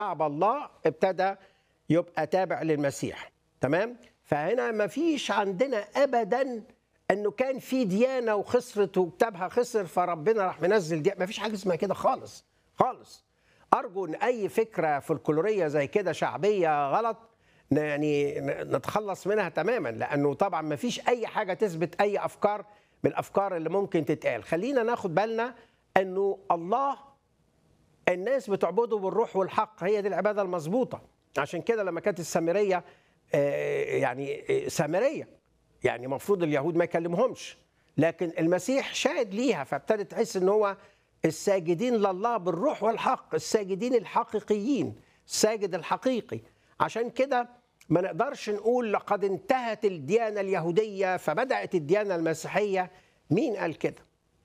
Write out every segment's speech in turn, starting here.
شعب الله ابتدى يبقى تابع للمسيح تمام فهنا ما فيش عندنا ابدا انه كان في ديانه وخسرت وكتابها خسر فربنا راح منزل دي ما فيش حاجه اسمها كده خالص خالص ارجو ان اي فكره فولكلوريه زي كده شعبيه غلط ن- يعني ن- نتخلص منها تماما لانه طبعا ما فيش اي حاجه تثبت اي افكار من الافكار اللي ممكن تتقال خلينا ناخد بالنا انه الله الناس بتعبده بالروح والحق هي دي العباده المظبوطه عشان كده لما كانت السامريه آه، يعني آه، سامريه يعني المفروض اليهود ما يكلمهمش لكن المسيح شاهد ليها فابتدت تحس ان هو الساجدين لله بالروح والحق الساجدين الحقيقيين الساجد الحقيقي عشان كده ما نقدرش نقول لقد انتهت الديانه اليهوديه فبدات الديانه المسيحيه مين قال كده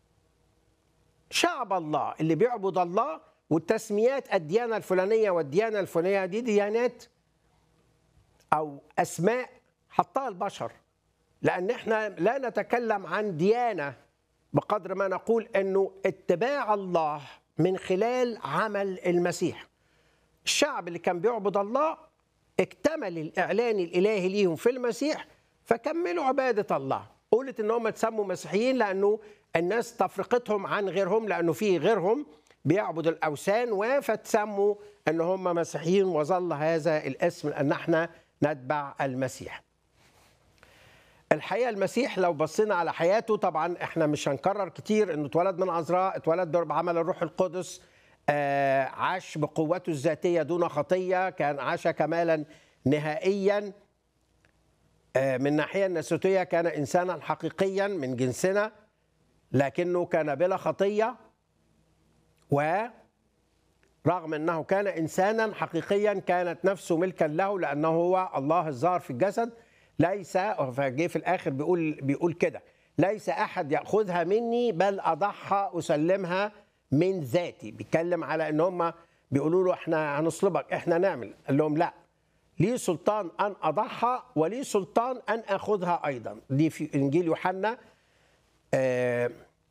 شعب الله اللي بيعبد الله والتسميات الديانة الفلانية والديانة الفلانية دي ديانات أو أسماء حطها البشر لأن احنا لا نتكلم عن ديانة بقدر ما نقول أنه اتباع الله من خلال عمل المسيح الشعب اللي كان بيعبد الله اكتمل الإعلان الإلهي ليهم في المسيح فكملوا عبادة الله قلت ان هم تسموا مسيحيين لانه الناس تفرقتهم عن غيرهم لانه في غيرهم بيعبد الاوثان وفتسموا ان هم مسيحيين وظل هذا الاسم لان احنا نتبع المسيح. الحقيقه المسيح لو بصينا على حياته طبعا احنا مش هنكرر كتير انه اتولد من عذراء اتولد بعمل الروح القدس آه عاش بقوته الذاتيه دون خطيه كان عاش كمالا نهائيا آه من الناحيه الناسوتيه كان انسانا حقيقيا من جنسنا لكنه كان بلا خطيه ورغم انه كان انسانا حقيقيا كانت نفسه ملكا له لانه هو الله الظاهر في الجسد ليس فجه في الاخر بيقول بيقول كده ليس احد ياخذها مني بل اضحى اسلمها من ذاتي بيتكلم على ان هم بيقولوا له احنا هنصلبك احنا نعمل قال لهم لا لي سلطان ان اضحى ولي سلطان ان اخذها ايضا دي في انجيل يوحنا آه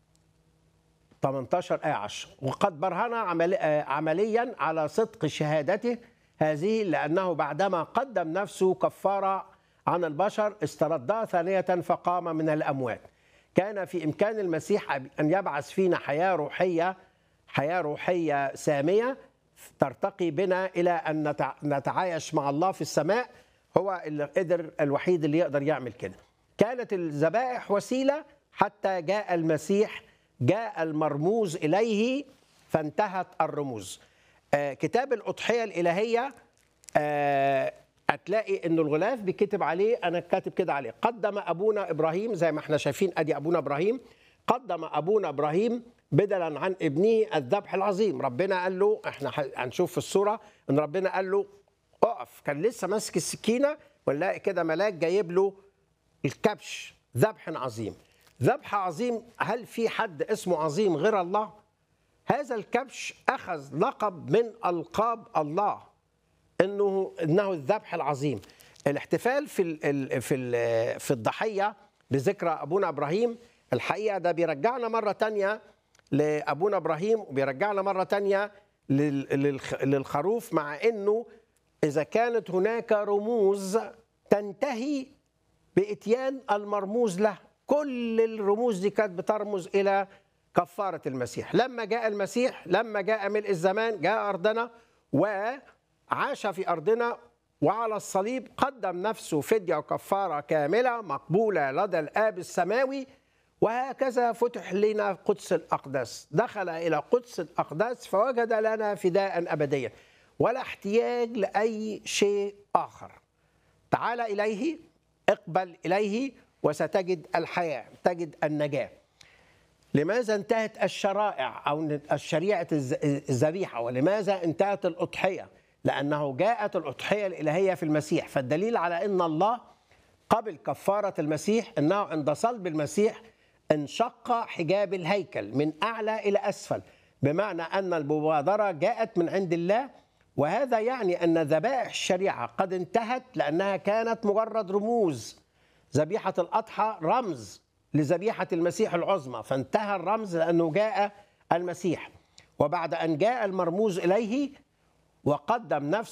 18 آية 10 وقد برهن عمل آه، عمليا على صدق شهادته هذه لأنه بعدما قدم نفسه كفارة عن البشر استردها ثانية فقام من الأموات كان في إمكان المسيح أن يبعث فينا حياة روحية حياة روحية سامية ترتقي بنا إلى أن نتع- نتعايش مع الله في السماء هو اللي قدر الوحيد اللي يقدر يعمل كده كانت الذبائح وسيلة حتى جاء المسيح جاء المرموز إليه فانتهت الرموز آه كتاب الأضحية الإلهية آه هتلاقي انه الغلاف بيكتب عليه انا كاتب كده عليه قدم ابونا ابراهيم زي ما احنا شايفين ادي ابونا ابراهيم قدم ابونا ابراهيم بدلا عن ابنه الذبح العظيم ربنا قال له احنا ح- هنشوف في الصوره ان ربنا قال له اقف كان لسه ماسك السكينه ونلاقي كده ملاك جايب له الكبش ذبح عظيم ذبح عظيم هل في حد اسمه عظيم غير الله هذا الكبش اخذ لقب من القاب الله انه انه الذبح العظيم الاحتفال في ال ال في ال في الضحيه بذكرى ابونا ابراهيم الحقيقه ده بيرجعنا مره تانية لابونا ابراهيم وبيرجعنا مره تانية لل- للخ- للخروف مع انه اذا كانت هناك رموز تنتهي باتيان المرموز له كل الرموز دي كانت بترمز الى كفاره المسيح لما جاء المسيح لما جاء ملء الزمان جاء ارضنا وعاش في ارضنا وعلى الصليب قدم نفسه فديه وكفاره كامله مقبوله لدى الاب السماوي وهكذا فتح لنا قدس الاقداس دخل الى قدس الاقداس فوجد لنا فداء ابديا ولا احتياج لاي شيء اخر تعال إليه اقبل إليه وستجد الحياة تجد النجاة لماذا انتهت الشرائع أو الشريعة الز- الذبيحة ولماذا انتهت الأضحية لأنه جاءت الأضحية الإلهية في المسيح فالدليل على أن الله قبل كفارة المسيح أنه عند صلب المسيح انشق حجاب الهيكل من أعلى إلى أسفل بمعنى أن المبادرة جاءت من عند الله وهذا يعني أن ذبائح الشريعة قد انتهت لأنها كانت مجرد رموز ذبيحة الأضحى رمز لذبيحة المسيح العظمى فانتهى الرمز لأنه جاء المسيح وبعد أن جاء المرموز إليه وقدم نفسه